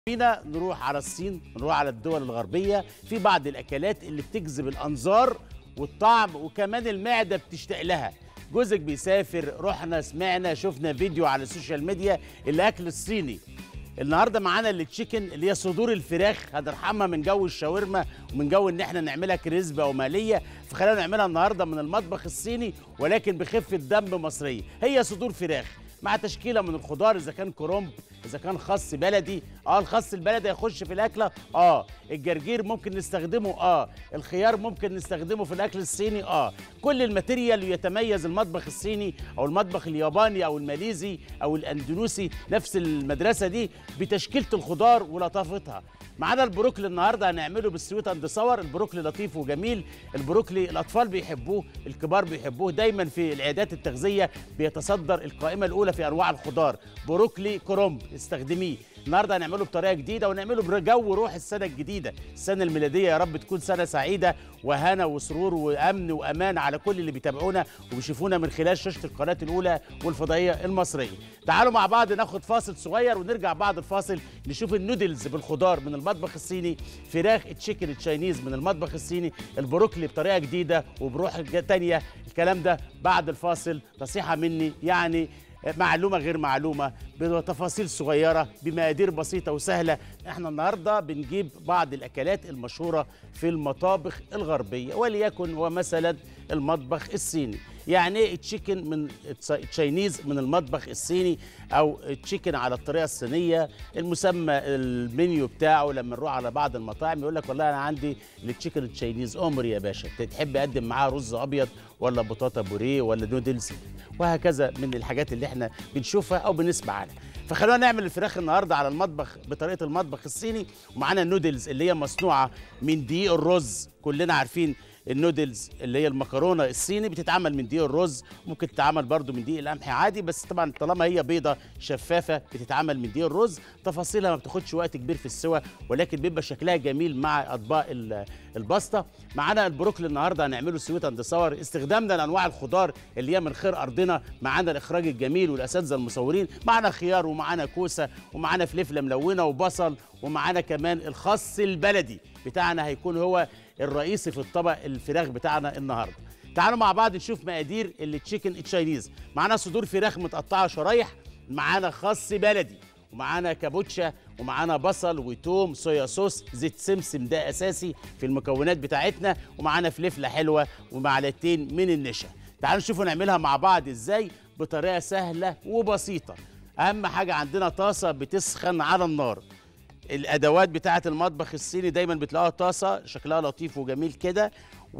بينا نروح على الصين نروح على الدول الغربية في بعض الأكلات اللي بتجذب الأنظار والطعم وكمان المعدة بتشتاق لها جوزك بيسافر رحنا سمعنا شفنا فيديو على السوشيال ميديا الأكل الصيني النهارده معانا التشيكن اللي هي صدور الفراخ هنرحمها من جو الشاورما ومن جو ان احنا نعملها كريسبي او مقليه فخلينا نعملها النهارده من المطبخ الصيني ولكن بخفه دم مصريه هي صدور فراخ مع تشكيله من الخضار اذا كان كرنب اذا كان خس بلدي اه الخس البلدي هيخش في الاكله اه الجرجير ممكن نستخدمه اه الخيار ممكن نستخدمه في الاكل الصيني اه كل الماتيريال يتميز المطبخ الصيني او المطبخ الياباني او الماليزي او الاندونوسي نفس المدرسه دي بتشكيله الخضار ولطافتها معانا البروكلي النهارده هنعمله بالسويت اند صور البروكلي لطيف وجميل البروكلي الاطفال بيحبوه الكبار بيحبوه دايما في العيادات التغذيه بيتصدر القائمه الاولى في انواع الخضار بروكلي كرنب استخدميه النهارده هنعمله بطريقه جديده ونعمله بجو روح السنه الجديده السنه الميلاديه يا رب تكون سنه سعيده وهنا وسرور وامن وامان على كل اللي بيتابعونا وبيشوفونا من خلال شاشه القناه الاولى والفضائيه المصريه تعالوا مع بعض ناخد فاصل صغير ونرجع بعد الفاصل نشوف النودلز بالخضار من المطبخ الصيني فراخ تشيكن تشاينيز من المطبخ الصيني البروكلي بطريقه جديده وبروح تانية الكلام ده بعد الفاصل نصيحه مني يعني معلومه غير معلومه بتفاصيل صغيره بمقادير بسيطه وسهله احنا النهارده بنجيب بعض الاكلات المشهوره في المطابخ الغربيه وليكن هو مثلا المطبخ الصيني يعني ايه تشيكن من تشاينيز من المطبخ الصيني او تشيكن على الطريقه الصينيه المسمى المنيو بتاعه لما نروح على بعض المطاعم يقول لك والله انا عندي التشيكن تشاينيز امر يا باشا تحب اقدم معاه رز ابيض ولا بطاطا بوريه ولا نودلز وهكذا من الحاجات اللي احنا بنشوفها او بنسمع عنها فخلونا نعمل الفراخ النهارده على المطبخ بطريقه المطبخ الصيني ومعانا النودلز اللي هي مصنوعه من دقيق الرز كلنا عارفين النودلز اللي هي المكرونه الصيني بتتعمل من دقيق الرز ممكن تتعمل برضو من دقيق القمح عادي بس طبعا طالما هي بيضه شفافه بتتعمل من دقيق الرز تفاصيلها ما بتاخدش وقت كبير في السوى ولكن بيبقى شكلها جميل مع اطباق الباستا معانا البروكلي النهارده هنعمله سويت اند صور استخدامنا لانواع الخضار اللي هي من خير ارضنا معانا الاخراج الجميل والاساتذه المصورين معانا خيار ومعانا كوسه ومعانا فلفله ملونه وبصل ومعانا كمان الخس البلدي بتاعنا هيكون هو الرئيسي في الطبق الفراخ بتاعنا النهارده تعالوا مع بعض نشوف مقادير التشيكن تشاينيز معانا صدور فراخ متقطعه شرايح معانا خس بلدي ومعانا كابوتشا ومعانا بصل وتوم صويا صوص زيت سمسم ده اساسي في المكونات بتاعتنا ومعانا فلفله حلوه ومعلقتين من النشا تعالوا نشوفوا نعملها مع بعض ازاي بطريقه سهله وبسيطه اهم حاجه عندنا طاسه بتسخن على النار الادوات بتاعه المطبخ الصيني دايما بتلاقوها طاسه شكلها لطيف وجميل كده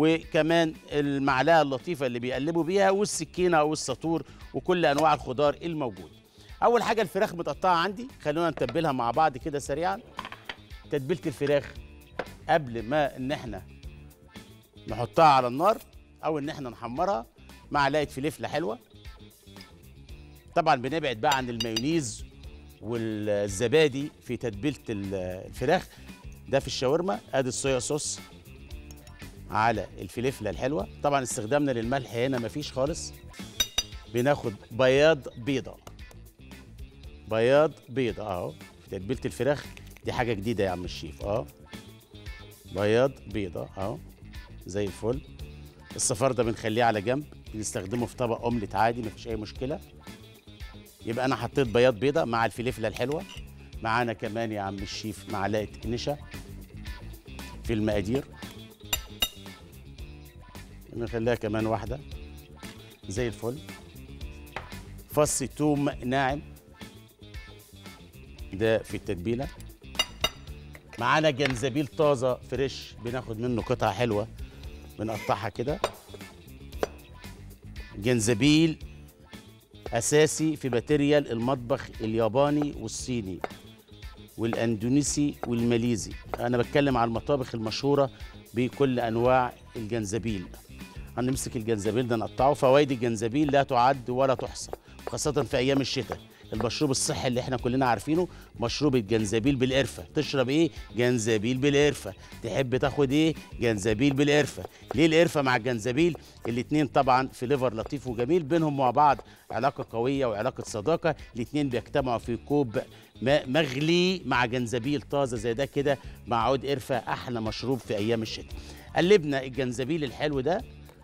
وكمان المعلقه اللطيفه اللي بيقلبوا بيها والسكينه او الساطور وكل انواع الخضار الموجود اول حاجه الفراخ متقطعه عندي خلونا نتبلها مع بعض كده سريعا تتبيله الفراخ قبل ما ان احنا نحطها على النار او ان احنا نحمرها معلقه فلفله حلوه طبعا بنبعد بقى عن المايونيز والزبادي في تتبيله الفراخ ده في الشاورما ادي الصويا صوص على الفلفله الحلوه طبعا استخدامنا للملح هنا مفيش خالص بناخد بياض بيضه بياض بيضه اهو في تتبيله الفراخ دي حاجه جديده يا عم الشيف اه بياض بيضه اهو زي الفل الصفار ده بنخليه على جنب بنستخدمه في طبق اومليت عادي مفيش اي مشكله يبقى انا حطيت بياض بيضه مع الفلفله الحلوه معانا كمان يا عم الشيف معلقه نشا في المقادير نخليها كمان واحده زي الفل فص توم ناعم ده في التتبيله معانا جنزبيل طازه فريش بناخد منه قطعه حلوه بنقطعها كده جنزبيل اساسي في ماتيريال المطبخ الياباني والصيني والاندونيسي والماليزي انا بتكلم على المطابخ المشهوره بكل انواع الجنزبيل هنمسك الجنزبيل ده نقطعه فوائد الجنزبيل لا تعد ولا تحصى خاصه في ايام الشتاء المشروب الصحي اللي احنا كلنا عارفينه مشروب الجنزبيل بالقرفه تشرب ايه جنزبيل بالقرفه تحب تاخد ايه جنزبيل بالقرفه ليه القرفه مع الجنزبيل الاتنين طبعا في ليفر لطيف وجميل بينهم مع بعض علاقه قويه وعلاقه صداقه الاتنين بيجتمعوا في كوب ماء مغلي مع جنزبيل طازه زي ده كده مع عود قرفه احلى مشروب في ايام الشتاء قلبنا الجنزبيل الحلو ده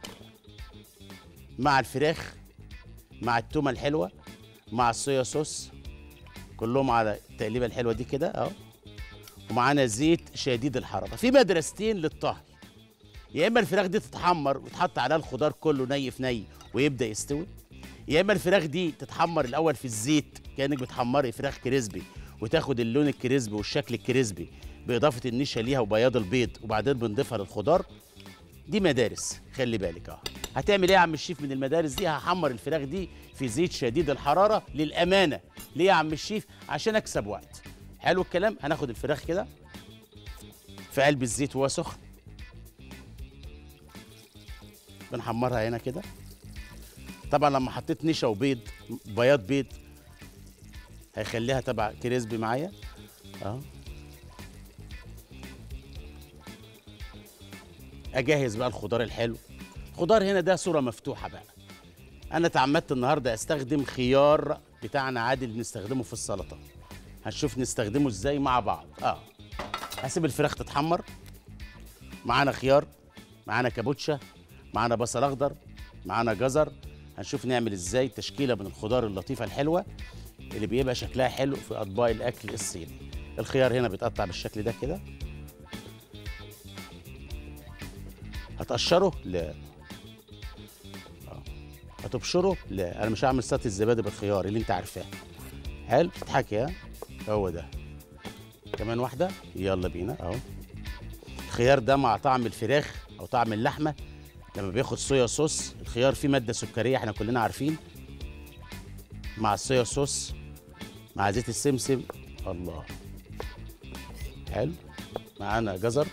مع الفراخ مع التومه الحلوه مع الصويا صوص كلهم على التقليبه الحلوه دي كده اهو ومعانا زيت شديد الحراره في مدرستين للطهي يا اما الفراخ دي تتحمر وتحط عليها الخضار كله ني في ني ويبدا يستوي يا اما الفراخ دي تتحمر الاول في الزيت كانك بتحمري فراخ كريسبي وتاخد اللون الكريسبي والشكل الكريسبي باضافه النشا ليها وبياض البيض وبعدين بنضيفها للخضار دي مدارس خلي بالك اه هتعمل ايه يا عم الشيف من المدارس دي هحمر الفراخ دي في زيت شديد الحراره للامانه ليه يا عم الشيف عشان اكسب وقت حلو الكلام هناخد الفراخ كده في قلب الزيت وهو سخن بنحمرها هنا كده طبعا لما حطيت نشا وبيض بياض بيض هيخليها تبع كريسبي معايا اه اجهز بقى الخضار الحلو الخضار هنا ده صوره مفتوحه بقى انا تعمدت النهارده استخدم خيار بتاعنا عادي اللي بنستخدمه في السلطه هنشوف نستخدمه ازاي مع بعض اه هسيب الفراخ تتحمر معانا خيار معانا كابوتشا معانا بصل اخضر معانا جزر هنشوف نعمل ازاي تشكيله من الخضار اللطيفه الحلوه اللي بيبقى شكلها حلو في اطباق الاكل الصيني الخيار هنا بيتقطع بالشكل ده كده هتقشره لا آه. هتبشره لا انا مش هعمل سلطه الزبادي بالخيار اللي انت عارفاه حلو تضحكي ها هو ده كمان واحده يلا بينا اهو الخيار ده مع طعم الفراخ او طعم اللحمه لما بياخد صويا صوص الخيار فيه ماده سكريه احنا كلنا عارفين مع الصويا صوص مع زيت السمسم الله حلو معانا جزر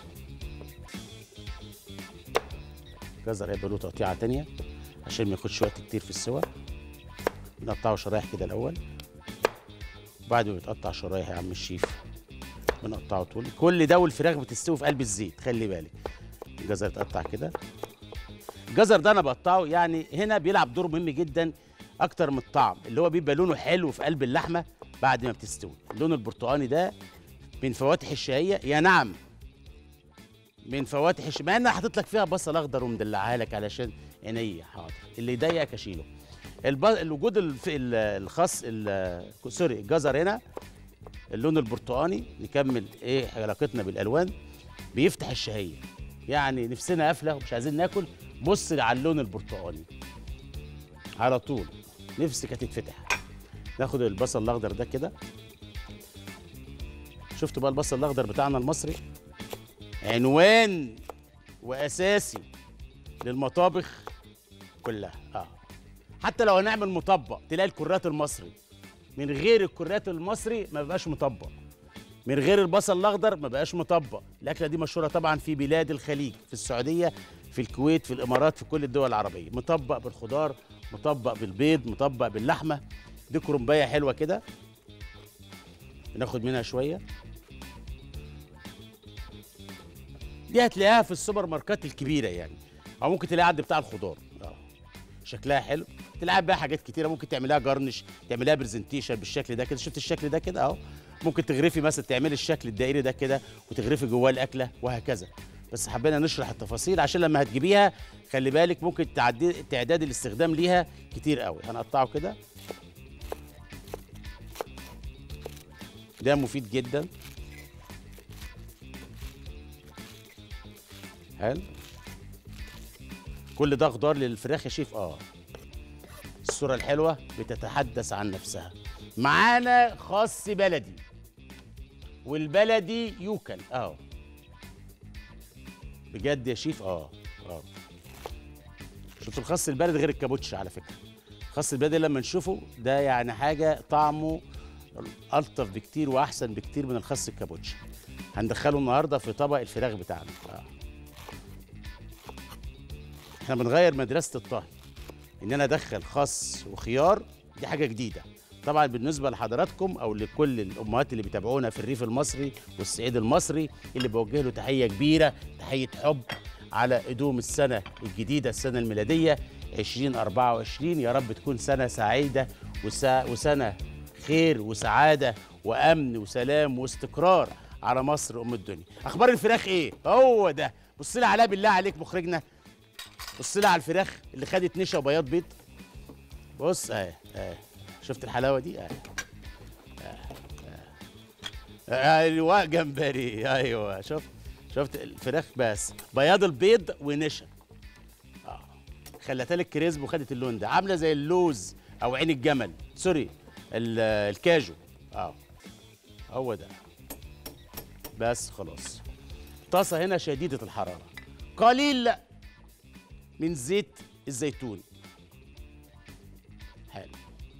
جزر هيبقى له تقطيعه تانية عشان ما ياخدش وقت كتير في السوا بنقطعه شرايح كده الاول وبعد ما بيتقطع شرايح يا عم الشيف بنقطعه طول كل ده والفراخ بتستوي في قلب الزيت خلي بالك الجزر يتقطع كده الجزر ده انا بقطعه يعني هنا بيلعب دور مهم جدا اكتر من الطعم اللي هو بيبقى لونه حلو في قلب اللحمه بعد ما بتستوي اللون البرتقاني ده من فواتح الشهيه يا نعم من فواتح الش... مع انا حاطط لك فيها بصل اخضر ومدلعها لك علشان عينيا حاضر اللي يضايقك اشيله الب... الوجود الف... ال- الخاص ال... سوري الجزر هنا اللون البرتقاني نكمل ايه علاقتنا بالالوان بيفتح الشهيه يعني نفسنا قافله ومش عايزين ناكل بص على اللون البرتقاني على طول نفسك هتتفتح ناخد البصل الاخضر ده كده شفتوا بقى البصل الاخضر بتاعنا المصري عنوان واساسي للمطابخ كلها اه حتى لو هنعمل مطبق تلاقي الكرات المصري من غير الكرات المصري ما بقاش مطبق من غير البصل الاخضر ما بقاش مطبق الاكله دي مشهوره طبعا في بلاد الخليج في السعوديه في الكويت في الامارات في كل الدول العربيه مطبق بالخضار مطبق بالبيض مطبق باللحمه دي كرنبايه حلوه كده ناخد منها شويه دي هتلاقيها في السوبر ماركات الكبيره يعني او ممكن تلاقيها عند بتاع الخضار اه شكلها حلو تلعب بقى حاجات كتيره ممكن تعملها جارنش تعملها برزنتيشن بالشكل ده كده شفت الشكل ده كده اهو ممكن تغرفي مثلا تعملي الشكل الدائري ده كده وتغرفي جواه الاكله وهكذا بس حبينا نشرح التفاصيل عشان لما هتجيبيها خلي بالك ممكن تعدي تعداد الاستخدام ليها كتير قوي هنقطعه كده ده مفيد جدا حلو كل ده خضار للفراخ يا شيف اه الصورة الحلوة بتتحدث عن نفسها معانا خاص بلدي والبلدي يوكل اه بجد يا شيف اه اه شوف الخاص البلدي غير الكابوتشا على فكرة الخاص البلدي لما نشوفه ده يعني حاجة طعمه ألطف بكتير وأحسن بكتير من الخاص الكابوتشا هندخله النهارده في طبق الفراخ بتاعنا آه. احنا بنغير مدرسه الطهي ان انا ادخل خس وخيار دي حاجه جديده طبعا بالنسبه لحضراتكم او لكل الامهات اللي بيتابعونا في الريف المصري والصعيد المصري اللي بوجه له تحيه كبيره تحيه حب على قدوم السنه الجديده السنه الميلاديه 2024 يا رب تكون سنه سعيده وسا وسنه خير وسعاده وامن وسلام واستقرار على مصر ام الدنيا اخبار الفراخ ايه هو ده بص لي عليها بالله عليك مخرجنا بص لي على الفراخ اللي خدت نشا وبياض بيض بص اهي اهي شفت الحلاوه دي اهي اهي. ايوه جمبري ايوه شفت شفت الفراخ بس بياض البيض ونشا اه خلتها لك كريسب وخدت اللون ده عامله زي اللوز او عين الجمل سوري ال- الكاجو اه هو ده بس خلاص طاسه هنا شديده الحراره قليل من زيت الزيتون حلو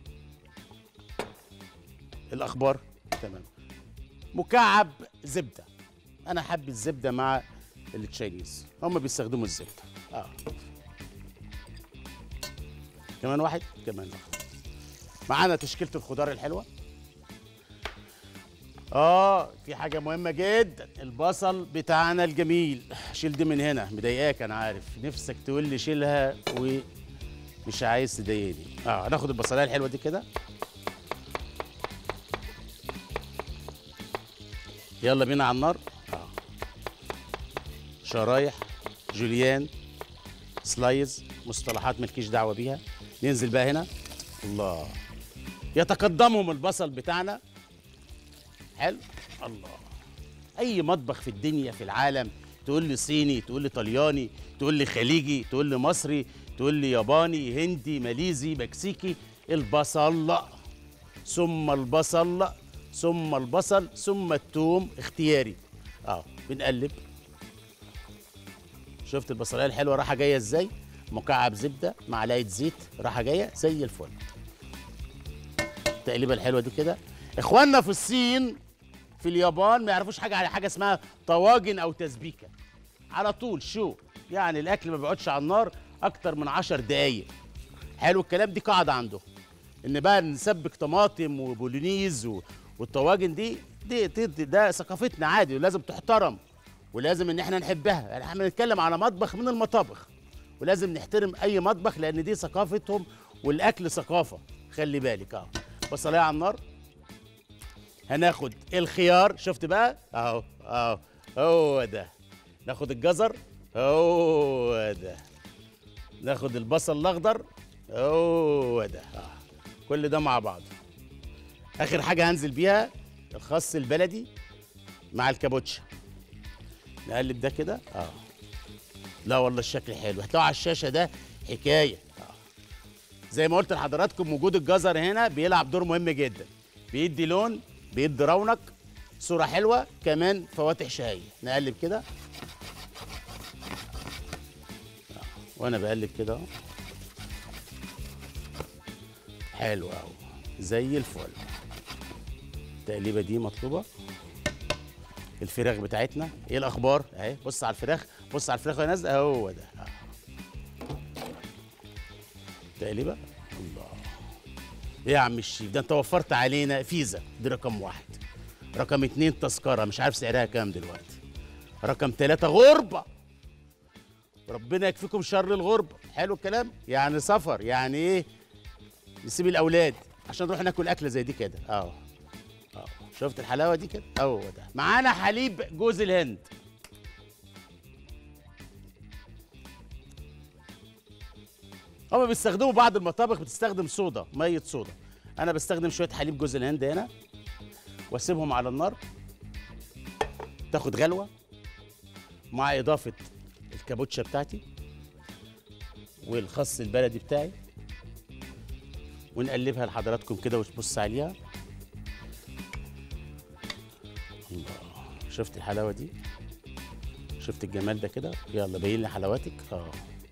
الاخبار تمام مكعب زبده انا حابب الزبده مع التشاينيز هم بيستخدموا الزبده اه كمان واحد كمان واحد معانا تشكيله الخضار الحلوه اه في حاجه مهمه جدا البصل بتاعنا الجميل شيل دي من هنا مضايقاك انا عارف نفسك تقول لي شيلها ومش عايز تضايقني اه هناخد البصلايه الحلوه دي كده يلا بينا على النار اه شرايح جوليان سلايز مصطلحات مالكيش دعوه بيها ننزل بقى هنا الله يتقدمهم البصل بتاعنا حلو الله اي مطبخ في الدنيا في العالم تقول لي صيني تقول لي طلياني تقول لي خليجي تقول لي مصري تقول لي ياباني هندي ماليزي مكسيكي البصل ثم البصل ثم البصل ثم الثوم اختياري اه بنقلب شفت البصلايه الحلوه راحه جايه ازاي مكعب زبده معلقه زيت راحه جايه زي الفل التقليبه الحلوه دي كده اخواننا في الصين في اليابان ما يعرفوش حاجه على حاجه اسمها طواجن او تسبيكه على طول شو يعني الاكل ما بيقعدش على النار اكتر من عشر دقايق حلو الكلام دي قاعده عندهم ان بقى نسبك طماطم وبولونيز و... والطواجن دي دي, دي, دي ده ثقافتنا عادي ولازم تحترم ولازم ان احنا نحبها يعني احنا بنتكلم على مطبخ من المطابخ ولازم نحترم اي مطبخ لان دي ثقافتهم والاكل ثقافه خلي بالك اه بصلايه على النار هناخد الخيار شفت بقى اهو اهو هو ده ناخد الجزر هو ده ناخد البصل الاخضر هو ده آه. كل ده مع بعض اخر حاجه هنزل بيها الخس البلدي مع الكابوتشا نقلب ده كده اه لا والله الشكل حلو هتلاقوا على الشاشه ده حكايه آه. زي ما قلت لحضراتكم وجود الجزر هنا بيلعب دور مهم جدا بيدي لون بيدي رونق صوره حلوه كمان فواتح شهيه نقلب كده آه. وانا بقلب كده اهو حلو اهو زي الفل التقليبه دي مطلوبه الفراخ بتاعتنا ايه الاخبار اهي بص على الفراخ بص على الفراخ وهي نازله هو ده آه. تقليبه الله ايه يا عم الشيف ده انت وفرت علينا فيزا دي رقم واحد رقم اتنين تذكره مش عارف سعرها كام دلوقتي رقم ثلاثة غربة ربنا يكفيكم شر الغربة حلو الكلام يعني سفر يعني ايه نسيب الاولاد عشان نروح ناكل اكله زي دي كده اه اه شفت الحلاوه دي كده هو ده معانا حليب جوز الهند هما بيستخدموا بعض المطابخ بتستخدم صودا ميه صودا انا بستخدم شويه حليب جوز الهند هنا واسيبهم على النار تاخد غلوه مع اضافه الكابوتشا بتاعتي والخس البلدي بتاعي ونقلبها لحضراتكم كده وتبص عليها الله شفت الحلاوه دي شفت الجمال ده كده يلا بين لي حلاوتك اه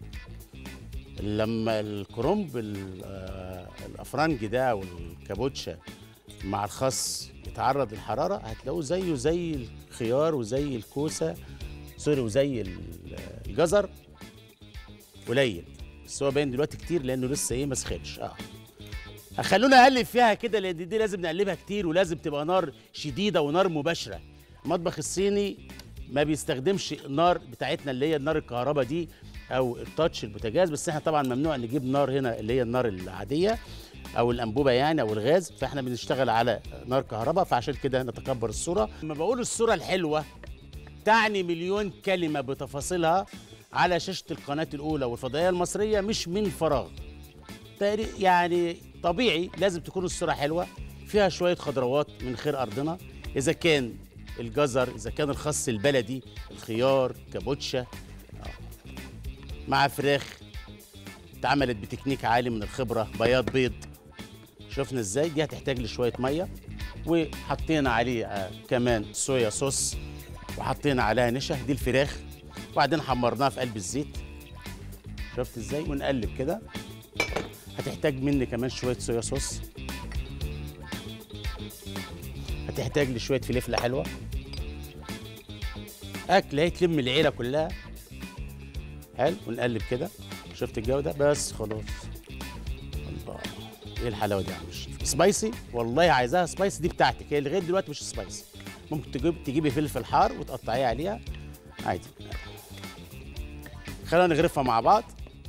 لما الكرنب ال- آه، الافرنجي ده والكابوتشا مع الخس يتعرض للحراره هتلاقوه زيه زي الخيار وزي الكوسه سوري وزي ال- الجزر قليل بس هو باين دلوقتي كتير لانه لسه ايه ما سخنش اه خلونا نقلب فيها كده لان دي لازم نقلبها كتير ولازم تبقى نار شديده ونار مباشره المطبخ الصيني ما بيستخدمش النار بتاعتنا اللي هي النار الكهرباء دي او التاتش البوتاجاز بس احنا طبعا ممنوع نجيب نار هنا اللي هي النار العاديه او الانبوبه يعني او الغاز فاحنا بنشتغل على نار كهرباء فعشان كده نتكبر الصوره لما بقول الصوره الحلوه تعني مليون كلمه بتفاصيلها على شاشه القناه الاولى والفضائيه المصريه مش من فراغ تقري- يعني طبيعي لازم تكون الصوره حلوه فيها شويه خضروات من خير ارضنا اذا كان الجزر اذا كان الخس البلدي الخيار كابوتشا آه. مع فراخ اتعملت بتكنيك عالي من الخبره بياض بيض شفنا ازاي دي هتحتاج لشويه ميه وحطينا عليه آه كمان صويا صوص وحطينا عليها نشا دي الفراخ وبعدين حمرناها في قلب الزيت شفت ازاي ونقلب كده هتحتاج مني كمان شويه صويا صوص هتحتاج لي شويه فلفله حلوه اكل هي تلم العيله كلها حلو ونقلب كده شفت الجو ده بس خلاص الله ايه الحلاوه دي يا عم الشيف سبايسي والله عايزاها سبايسي دي بتاعتك هي لغايه دلوقتي مش سبايسي ممكن تجيب تجيبي فلفل حار وتقطعيه عليها عادي خلينا نغرفها مع بعض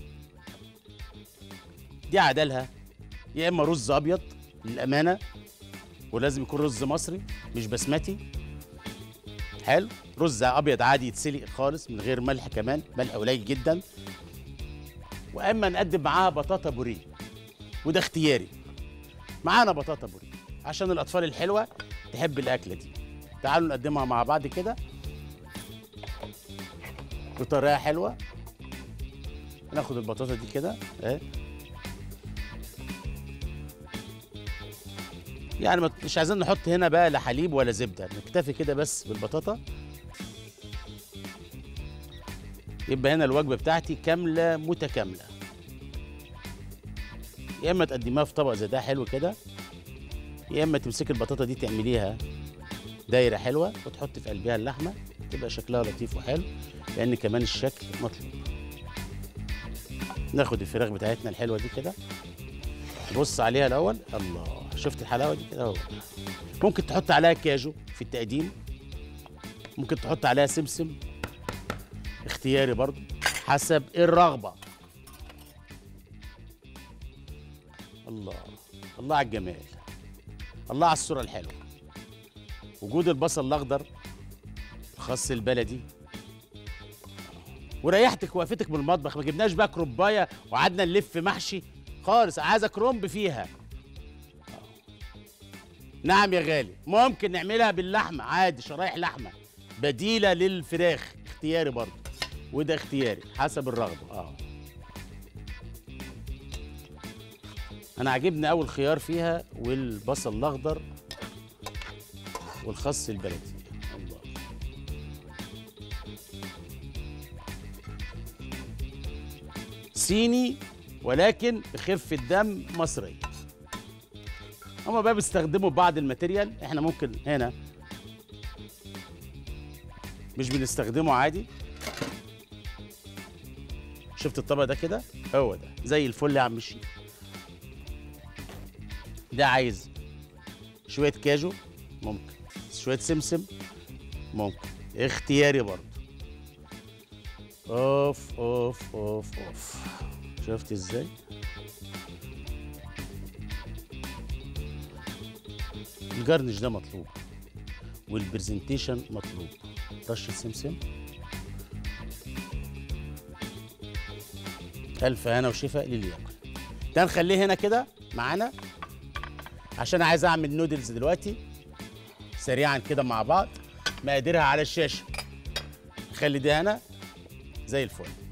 دي عدلها يا اما رز ابيض للامانه ولازم يكون رز مصري مش بسمتي حلو رز ابيض عادي يتسلق خالص من غير ملح كمان ملح قليل جدا واما نقدم معاها بطاطا بوريه وده اختياري معانا بطاطا بوريه عشان الاطفال الحلوه تحب الاكله دي تعالوا نقدمها مع بعض كده بطريقه حلوه ناخد البطاطا دي كده اهي يعني ما- مش عايزين نحط هنا بقى لا حليب ولا زبده نكتفي كده بس بالبطاطا يبقى هنا الوجبه بتاعتي كامله متكامله يا اما تقدميها في طبق زي ده حلو كده يا اما تمسكي البطاطا دي تعمليها دايره حلوه وتحطي في قلبها اللحمه تبقى شكلها لطيف وحلو لان كمان الشكل مطلوب ناخد الفراخ بتاعتنا الحلوه دي كده بص عليها الاول الله شفت الحلاوه دي كده اهو ممكن تحط عليها كاجو في التقديم ممكن تحط عليها سمسم اختياري برضو حسب الرغبه الله الله على الجمال الله على الصوره الحلوه وجود البصل الاخضر الخس البلدي وريحتك وقفتك من المطبخ ما جبناش بقى كرومبايه وقعدنا نلف محشي خالص عايزه كرومب فيها نعم يا غالي ممكن نعملها باللحمه عادي شرايح لحمه بديله للفراخ اختياري برضه وده اختياري حسب الرغبه اه انا عاجبني اول خيار فيها والبصل الاخضر والخس البلدي الله صيني ولكن بخفة دم مصرية هما بقى بيستخدموا بعض الماتيريال احنا ممكن هنا مش بنستخدمه عادي شفت الطبق ده كده هو ده زي الفل يا عم الشيف ده عايز شوية كاجو ممكن شوية سمسم ممكن اختياري برضه اوف اوف اوف اوف شفت ازاي الجرنش ده مطلوب والبرزنتيشن مطلوب رشة سمسم ألف هنا وشفاء للي ياكل ده نخليه هنا كده معانا عشان عايز أعمل نودلز دلوقتي سريعا كده مع بعض مقاديرها على الشاشة خلي ده هنا زي الفل